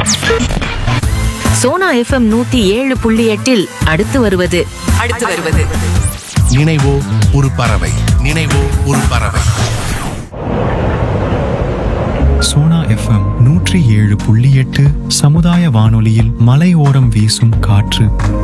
Sona FM நூத்தி ஏழு புள்ளி எட்டில் அடுத்து வருவது அடுத்து வருவது நினைவோ ஒரு பறவை நினைவோ ஒரு பறவை சோனா எஃப்எம் நூற்றி ஏழு புள்ளி எட்டு சமுதாய வானொலியில் மலையோரம் வீசும் காற்று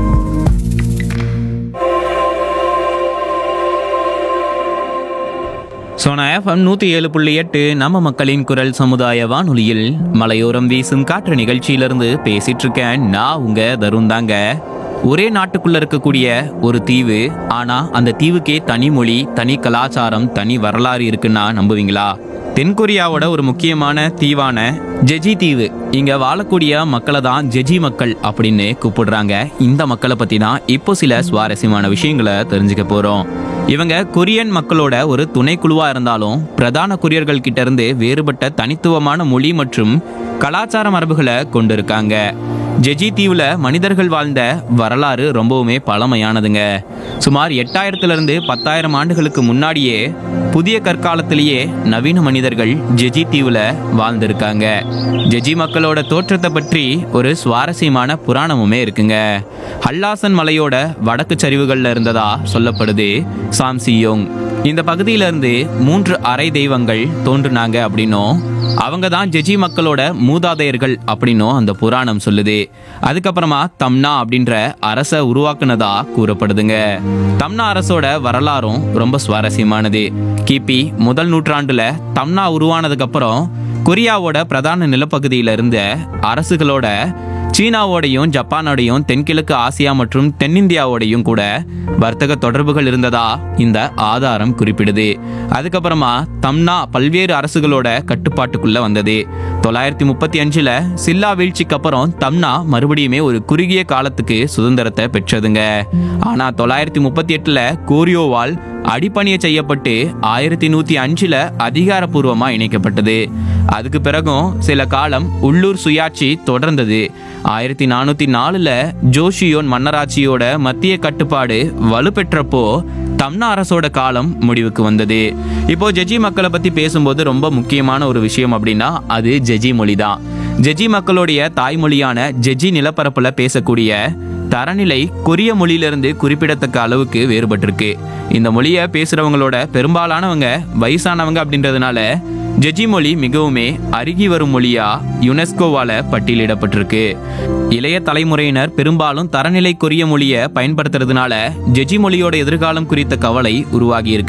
சோனா எஃப்எம் நூற்றி ஏழு புள்ளி எட்டு நம்ம மக்களின் குரல் சமுதாய வானொலியில் மலையோரம் வீசும் காற்று நிகழ்ச்சியிலிருந்து பேசிட்டு இருக்கேன் நான் உங்க தருண் தாங்க ஒரே நாட்டுக்குள்ள இருக்கக்கூடிய ஒரு தீவு ஆனா அந்த தீவுக்கே தனி மொழி தனி கலாச்சாரம் தனி வரலாறு இருக்குன்னா நம்புவீங்களா தென்கொரியாவோட ஒரு முக்கியமான தீவான ஜெஜி தீவு இங்க வாழக்கூடிய மக்களை தான் ஜெஜி மக்கள் அப்படின்னு கூப்பிடுறாங்க இந்த மக்களை பத்தி தான் இப்போ சில சுவாரஸ்யமான விஷயங்களை தெரிஞ்சுக்க போறோம் இவங்க கொரியன் மக்களோட ஒரு துணைக்குழுவா இருந்தாலும் பிரதான கொரியர்கள் கிட்ட இருந்து வேறுபட்ட தனித்துவமான மொழி மற்றும் கலாச்சார மரபுகளை கொண்டிருக்காங்க ஜெஜி தீவுல மனிதர்கள் வாழ்ந்த வரலாறு ரொம்பவுமே பழமையானதுங்க சுமார் எட்டாயிரத்துல இருந்து பத்தாயிரம் ஆண்டுகளுக்கு முன்னாடியே புதிய கற்காலத்திலேயே நவீன மனிதர்கள் ஜெஜி தீவுல வாழ்ந்திருக்காங்க ஜெஜி மக்களோட தோற்றத்தை பற்றி ஒரு சுவாரஸ்யமான புராணமுமே இருக்குங்க ஹல்லாசன் மலையோட வடக்கு சரிவுகள்ல இருந்ததா சொல்லப்படுது சாம்சியோங் இந்த பகுதியில இருந்து மூன்று அரை தெய்வங்கள் தோன்றுனாங்க அப்படின்னும் அவங்க தான் ஜெஜி மக்களோட மூதாதையர்கள் அப்படின்னும் அந்த புராணம் சொல்லுது அதுக்கப்புறமா தம்னா அப்படின்ற அரச உருவாக்குனதா கூறப்படுதுங்க தம்னா அரசோட வரலாறும் ரொம்ப சுவாரஸ்யமானது கிபி முதல் நூற்றாண்டுல தம்னா உருவானதுக்கு அப்புறம் கொரியாவோட பிரதான நிலப்பகுதியில இருந்த அரசுகளோட சீனாவோடையும் ஜப்பானோடையும் தென்கிழக்கு ஆசியா மற்றும் தென்னிந்தியாவோடையும் கூட வர்த்தக தொடர்புகள் இருந்ததா இந்த ஆதாரம் குறிப்பிடுது அதுக்கப்புறமா தம்னா பல்வேறு அரசுகளோட கட்டுப்பாட்டுக்குள்ள வந்தது தொள்ளாயிரத்தி முப்பத்தி அஞ்சுல சில்லா வீழ்ச்சிக்கு அப்புறம் தம்னா மறுபடியுமே ஒரு குறுகிய காலத்துக்கு சுதந்திரத்தை பெற்றதுங்க ஆனா தொள்ளாயிரத்தி முப்பத்தி எட்டுல கோரியோவால் அடிப்பணிய செய்யப்பட்டு ஆயிரத்தி நூத்தி அஞ்சுல அதிகாரப்பூர்வமா இணைக்கப்பட்டது அதுக்கு பிறகும் சில காலம் உள்ளூர் சுயாட்சி தொடர்ந்தது ஆயிரத்தி நானூத்தி நாலுல ஜோஷியோன் மன்னராட்சியோட மத்திய கட்டுப்பாடு வலுப்பெற்றப்போ தம்னா அரசோட காலம் முடிவுக்கு வந்தது இப்போ ஜெஜி மக்களை பத்தி பேசும்போது ரொம்ப முக்கியமான ஒரு விஷயம் அப்படின்னா அது ஜெஜி மொழி தான் ஜெஜி மக்களுடைய தாய்மொழியான ஜெஜி நிலப்பரப்புல பேசக்கூடிய தரநிலை கொரிய மொழியிலிருந்து குறிப்பிடத்தக்க அளவுக்கு வேறுபட்டிருக்கு இந்த மொழியை பேசுறவங்களோட பெரும்பாலானவங்க வயசானவங்க அப்படின்றதுனால ஜெஜி மொழி மிகவுமே அருகி வரும் மொழியா யுனெஸ்கோவால பட்டியலிடப்பட்டிருக்கு இளைய தலைமுறையினர் பெரும்பாலும் தரநிலை கொரிய மொழியை பயன்படுத்துறதுனால ஜெஜி மொழியோட எதிர்காலம் குறித்த கவலை உருவாகி இருக்கு